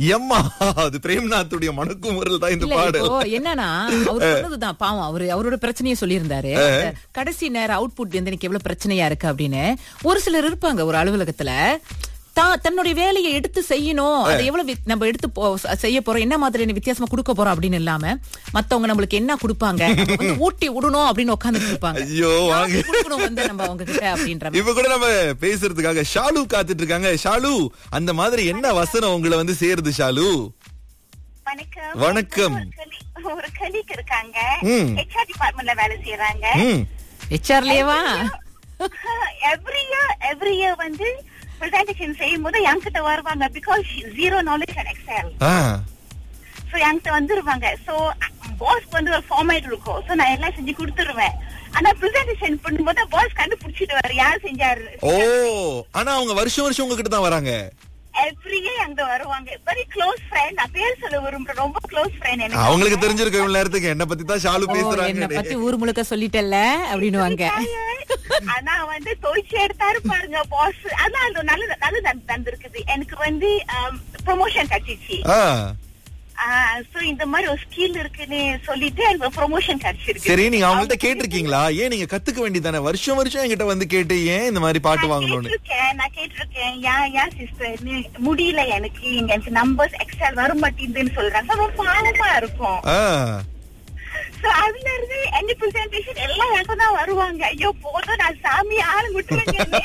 எம்மா அது பிரேம்நாத்துடைய மணக்குமுறல் தான் இந்த இல்ல பாடல் இப்போ என்னன்னா அவர் சொன்னதுதான் பாவம் அவரு அவரோட பிரச்சனையை சொல்லியிருந்தாரு அந்த கடைசி நேர அவுட்புட் வந்து எனக்கு எவ்வளவு பிரச்சனையா இருக்கு அப்படின்னு ஒரு சிலர் இருப்பாங்க ஒரு அலுவலகத்துல தான் தன்னுடைய வேலையை எடுத்து செய்யணும் அதை எவ்வளவு வி- நம்ம எடுத்து போ- செய்ய போறோம் என்ன மாதிரியான வித்தியாசமா கொடுக்க போறோம் அப்படின்னு இல்லாம மத்தவங்க நம்மளுக்கு என்ன கொடுப்பாங்க நம்ம வந்து ஊட்டி விடணும் அப்படின்னு உட்கார்ந்துட்டு இருப்பாங்க ஐயோ வாங்க நாம கொடுக்கணும் வந்து நம்ம அவங்க கிட்ட அப்படின்ற மாதிரி. இப்ப கூட நம்ம பேசுறதுக்காக ஷாலு காத்துட்டு இருக்காங்க ஷாலு அந்த மாதிரி என்ன வசனம் உங்களை வந்து சேருது ஷாலு வணக்கம் வணக்கம். ஒரு colleague- ஒரு கலீக் இருக்காங்க ம். ஹெச்ஆர் டிபார்ட்மெண்ட்ல வேலை செய்யறாங்க ம் ஹெச்ஆர்லயேவா எவ்ரி இயர் எவ்ரி இயர் வந்து பிரசன்டேஷன் செய்யும் போது என்கிட்ட வருவாங்க because zero knowledge and Excel ah so என்கிட்ட வந்துருவாங்க சோ பாஸ் வந்து ஒரு ஃபார்மேட் இருக்கும் சோ நான் எல்லாம் செஞ்சு கொடுத்துருவேன் ஆனா பிரசன்டேஷன் பண்ணும்போது பாஸ் கண்டுபிடிச்சிட்டு யார் செஞ்சாரு ஓ ஆனா அவங்க வருஷம் வருஷம் உங்ககிட்ட தான் வராங்க எவ்ரி இயர் அங்க வருவாங்க வெரி க்ளோஸ் ஃப்ரெண்ட் நான் பேர் சொல்ல விரும்புறேன் ரொம்ப க்ளோஸ் ஃப்ரெண்ட் எனக்கு அவங்களுக்கு தெரிஞ்சிருக்கும் இவ்வளவு நேரத்துக்கு என்ன பத்தி தான் ஷாலு ஓ, என்ன பேசுறாங்க பத்தி ஊர் முழுக்க சொல்லிட்டல்ல அப்படின்னுவாங்க ஆனா வந்து தோய்ச்சி எடுத்தாரு பாருங்க பாஸ் அதான் அது நல்லது நல்லது தந்திருக்குது எனக்கு வந்து ப்ரொமோஷன் கிடைச்சிச்சு ஆ சோ இந்த மாதிரி ஒரு ஸ்கில் இருக்குன்னு சொல்லிட்டு எனக்கு ப்ரொமோஷன் கிடைச்சிருக்கு சரி நீங்க அவங்கள்ட்ட கேட்டிருக்கீங்களா ஏன் நீங்க கத்துக்க வேண்டியதானே வருஷம் வருஷம் என்கிட்ட வந்து கேட்டு ஏன் இந்த மாதிரி பாட்டு நான் வாங்கணும்னு கேட்டிருக்கேன் நான் கேட்டிருக்கேன் யா யா சிஸ்டர் முடியல எனக்கு இங்க எனக்கு நம்பர்ஸ் எக்ஸல் வர மாட்டேங்குதுன்னு சொல்றாங்க ரொம்ப பாவமா இருக்கும் ஆ சோ அதுல இருந்து என்ன பிரசன்டேஷன் எல்லாம் எனக்கு தான் வருவாங்க ஐயோ போதும் நான் சாமி ஆள் விட்டுருங்க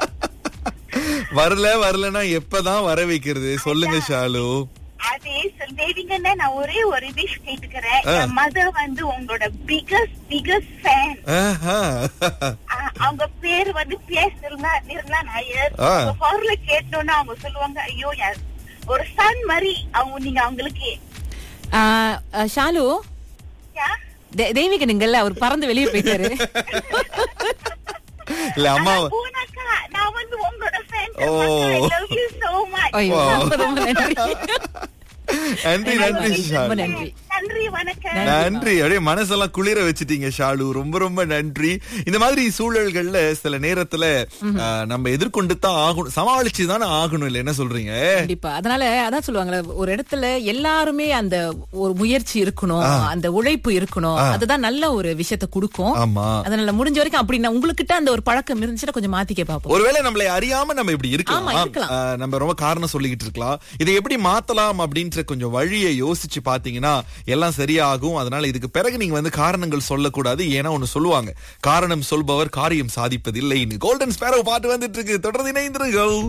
வரல வரலன்னா எப்பதான் வர வைக்கிறது சொல்லுங்க ஷாலு அதே சொல் தேவிங்கன்னா நான் ஒரே ஒரு விஷ் கேட்டுக்கிறேன் ஆ. என் மதர் வந்து உங்களோட பிகஸ்ட் பிகஸ்ட் ஃபேன் ஆஹா. அவங்க பேர் வந்து பிஎஸ் நிர்மலா நிர்மலா நாயர் ஆ. அவங்க குரல கேட்டோன்னா அவங்க சொல்லுவாங்க ஐயோ என் ஒரு சன் மாதிரி அவங்க நீங்க அவங்களுக்கு ஆ, ஆ, ஷாலு யா? தெ- தெய்வீகனுங்கல்ல அவர் பறந்து வெளியே போயிட்டாரு இல்ல அம்மா ஆனா பூனாக்கா, நான் வந்து உங்களோட fan oh. I love you so much ஐயோ, Wow. ரொம்ப ரொம்ப நன்றி நன்றி நன்றி ரொம்ப ஷாலு நன்றி நன்றி வணக்கம் நன்றி அப்படியே மனசெல்லாம் குளிர வச்சிட்டீங்க ஷாலு ரொம்ப ரொம்ப நன்றி இந்த மாதிரி சூழல்கள்ல சில நேரத்துல ஆ, நம்ம எதிர்கொண்டு தான் ஆகணும் சமாளிச்சு தானே ஆகணும் இல்ல என்ன சொல்றீங்க கண்டிப்பா அதனால அதான் சொல்லுவாங்கல்ல ஒரு இடத்துல எல்லாருமே அந்த ஒரு முயற்சி இருக்கணும் அந்த உழைப்பு இருக்கணும் அதுதான் நல்ல ஒரு விஷயத்த கொடுக்கும் ஆமா அதனால முடிஞ்ச வரைக்கும் அப்படி நான் உங்களுக்கிட்ட அந்த ஒரு பழக்கம் இருந்துச்சுன்னா கொஞ்சம் மாத்திக்க பாப்போம் ஒருவேளை நம்மளை அறியாம நம்ம இப்படி இருக்கலாம் ஆமா, இருக்கலாம். ஆ, நம்ம ரொம்ப காரணம் சொல்லிக்கிட்டு இருக்கலாம் இதை எப்படி மாத்தலாம் அப்படின்ற கொஞ்சம் வழியை யோசிச்சு பாத்தீங்கன்னா எல்லாம் சரியாகும் அதனால இதுக்கு பிறகு நீங்க வந்து காரணங்கள் சொல்லக்கூடாது ஏன்னா ஒண்ணு சொல்லுவாங்க காரணம் சொல்பவர் காரியம் சாதிப்பதில்லை கோல்டன் ஸ்பேரோ பாட்டு வந்துட்டு இருக்கு தொடர்ந்து இணைந்திருங்கள்